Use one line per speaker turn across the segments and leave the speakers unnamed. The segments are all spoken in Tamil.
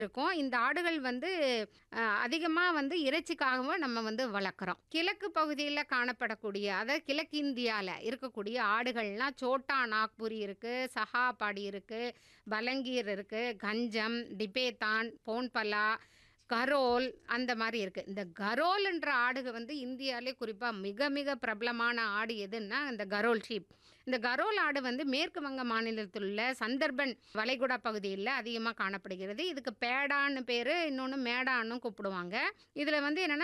இருக்கும். இந்த ஆடுகள் வந்து அ அதிகமா வந்து இறைச்சிக்காகவும் நம்ம வந்து வளர்க்குறோம். கிழக்கு பகுதியில காணப்படக்கூடிய அதாவது கிழக்கு இந்தியால இருக்கக்கூடிய ஆடுகள்லாம் சோட்டா நாக்புரி இருக்கு, சஹாபாடி இருக்கு, பலங்கீர் இருக்கு, கஞ்சம், டிபேத்தான், போன்பலா, கரோல் அந்த மாரி இருக்கு. இந்த கரோல்ன்ற ஆடுக வந்து இந்தியாலே குறிப்பா மிக மிக பிரபலமான ஆடு எதுன்னா, இந்த கரோல் ஷீப். இந்த கரோல் ஆடு வந்து மேற்கு வங்க மாநிலத்தில் உள்ள சந்தர்பன் வளைகுடா பகுதியில அதிகமா காணப்படுகிறது. இதுக்கு பேடான்னு பேரு, இன்னொன்னு மேடான்னும் கூப்பிடுவாங்க. இதுல வந்து என்னன்னா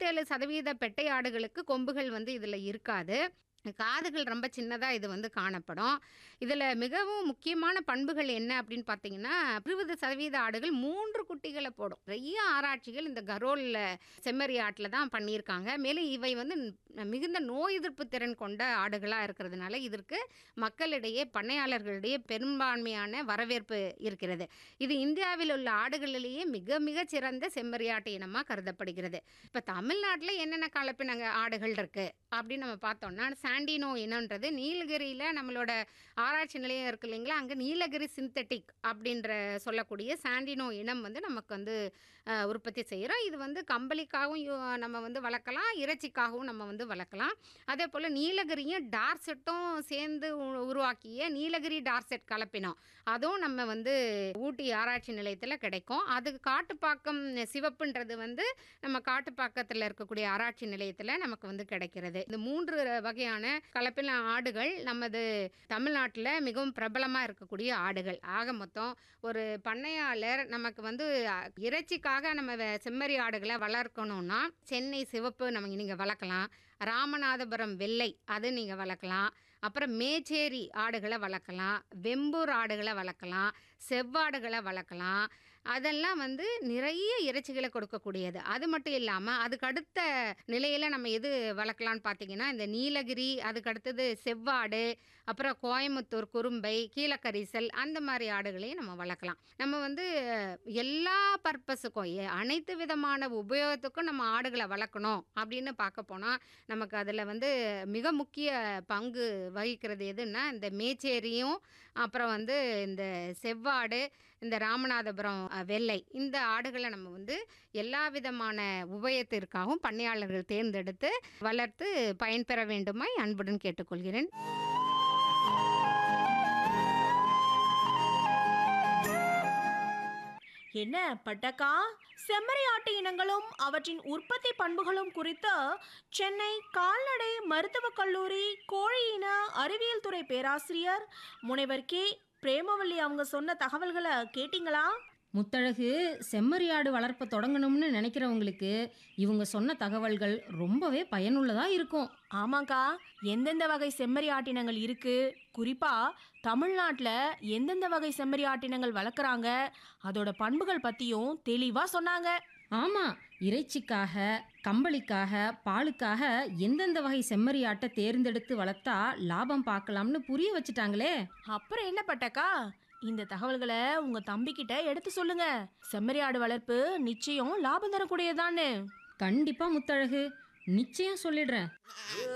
97% பெட்டை ஆடுகளுக்கு கொம்புகள் வந்து இதுல இருக்காது. காதுகள் ரொம்ப சின்னதா இது வந்து காணப்படும். இதுல மிகவும் முக்கியமான பண்புகள் என்ன அப்படின்னு பார்த்தீங்கன்னா, 20% ஆடுகள் 3 குட்டிகள போடும். நிறைய ஆராய்ச்சிகள் இந்த கரோல் செம்மறி ஆட்டுல தான் பண்ணியிருக்காங்க. மேலும் இவை வந்து மிகுந்த நோய் எதிர்ப்பு திறன் கொண்ட ஆடுகளா இருக்கிறதுனால, இதற்கு மக்களிடையே பண்ணையாளர்களிடையே பெரும்பான்மையான வரவேற்பு இருக்கிறது. இது இந்தியாவில் உள்ள ஆடுகளிலேயே மிக மிக சிறந்த செம்மறி ஆட்டு இனமா கருதப்படுகிறது. இப்ப தமிழ்நாட்டுல என்னென்ன கலப்பினங்க ஆடுகள் இருக்கு அப்படின்னு நம்ம பார்த்தோம்னா, சாண்டினோ இனம்ன்றது நீலகிரியில நம்மளோட ஆராய்ச்சி நிலையம் இருக்கு இல்லைங்களா, அங்க நீலகிரி சிந்தெடிக் அப்படின்ற சொல்லக்கூடிய சாண்டினோ இனம் வந்து நமக்கு வந்து அ உற்பத்தி செய்றோம். இது வந்து கம்பளிக்காகவும் யு நம்ம வந்து வளர்க்கலாம், இறைச்சிக்காகவும் நம்ம வந்து வளர்க்கலாம். அதேபோல நீலகிரியும் டார்செட்டும் சேர்ந்து உ உருவாக்கிய நீலகிரி டார்செட் கலப்பினம். அதுவும் நம்ம வந்து ஊட்டி ஆராய்ச்சி நிலையத்துல கிடைக்கும். அது காட்டுப்பாக்கம் சிவப்புன்றது வந்து நம்ம காட்டுப்பாக்கத்துல இருக்கக்கூடிய ஆராய்ச்சி நிலையத்துல நமக்கு வந்து கிடைக்கிறது. இந்த 3 வகையான கலப்பின ஆடுகள் நமது தமிழ்நாட்டுல மிகவும் பிரபலமா இருக்கக்கூடிய ஆடுகள். ஆக மொத்தம் ஒரு பண்ணையாளர் நமக்கு வந்து அ இறைச்சிக்காக நம்ம வ செம்மறி ஆடுகள வளர்க்கணும்னா, சென்னை சிவப்பு நம்ம நீங்க வளர்க்கலாம். ராமநாதபுரம் வெள்ளை அது நீங்க வளர்க்கலாம். அப்புறம் மேச்சேரி ஆடுகள வளர்க்கலாம். வெம்பூர் ஆடுகள வளர்க்கலாம். செவ்வாடுகள வளர்க்கலாம். அதெல்லாம் வந்து நிறைய இறைச்சிகள கொடுக்கக்கூடியது. அது மட்டும் இல்லாம, அதுக்கு அடுத்த நிலையில நம்ம எது வளர்க்கலான்னு பார்த்தீங்கன்னா, இந்த நீலகிரி, அதுக்கு அடுத்தது செவ்வாடு, அப்புறம் கோயமுத்தூர் குறும்பை, கீழக்கரிசல் அந்த மாரி ஆடுகளையும் நம்ம வளர்க்கலாம். நம்ம வந்து எல்லா பர்ப்பஸுக்கும் எ அனைத்து விதமான உபயோகத்துக்கும் நம்ம ஆடுகள வளர்க்கணும் அப்படின்னு பார்க்க போனா, நமக்கு அதுல வந்து மிக முக்கிய பங்கு வகிக்கிறது எதுன்னா, இந்த மேச்சேரியும், அப்புறம் வந்து இந்த செவ்வாடு, இந்த ராமநாதபுரம் அ வெள்ளை. இந்த ஆடுகள நம்ம வந்து எல்லா விதமான உபயோகத்திற்காகவும் பண்ணையாளர்கள் தேர்ந்தெடுத்து, வளர்த்து பயன்பெற வேண்டுமாய் அன்புடன் கேட்டுக்கொள்கிறேன்.
என்ன பட்டக்கா செம்மறி ஆட்டு இனங்களும் அவற்றின் உற்பத்தி பண்புகளும் குறித்து சென்னை கால்நடை மருத்துவக் கல்லூரி கோழி இன அறிவியல் துறை பேராசிரியர் முனைவர் கே பிரேமவல்லி அவங்க சொன்ன தகவல்களை கேட்டிங்களா
முத்தழகு செம்மறியாடு வளர்ப்ப தொடங்கணும்னு நினைக்கிறவங்களுக்கு இவங்க சொன்ன தகவல்கள் ரொம்பவே பயனுள்ளதா இருக்கும்
ஆமாக்கா எந்தெந்த வகை செம்மறி ஆட்டினங்கள் இருக்கு குறிப்பா தமிழ்நாட்டில் எந்தெந்த வகை செம்மறி ஆட்டினங்கள் வளர்க்குறாங்க அதோட பண்புகள் பத்தியும் தெளிவா சொன்னாங்க
ஆமா இறைச்சிக்காக கம்பளிக்காக பாலுக்காக எந்தெந்த வகை செம்மறியாட்டை தேர்ந்தெடுத்து வளர்த்தா லாபம் பார்க்கலாம்னு புரிய வச்சுட்டாங்களே
அப்புறம் என்ன பட்டக்கா இந்த தகவல்களை உங்க தம்பிக்கிட்ட எடுத்து சொல்லுங்க செம்மறி ஆடு வளர்ப்பு நிச்சயம் லாபம் தரக்கூடியதான்னு
கண்டிப்பா முத்தழகு நிச்சயம் சொல்லிடுறேன்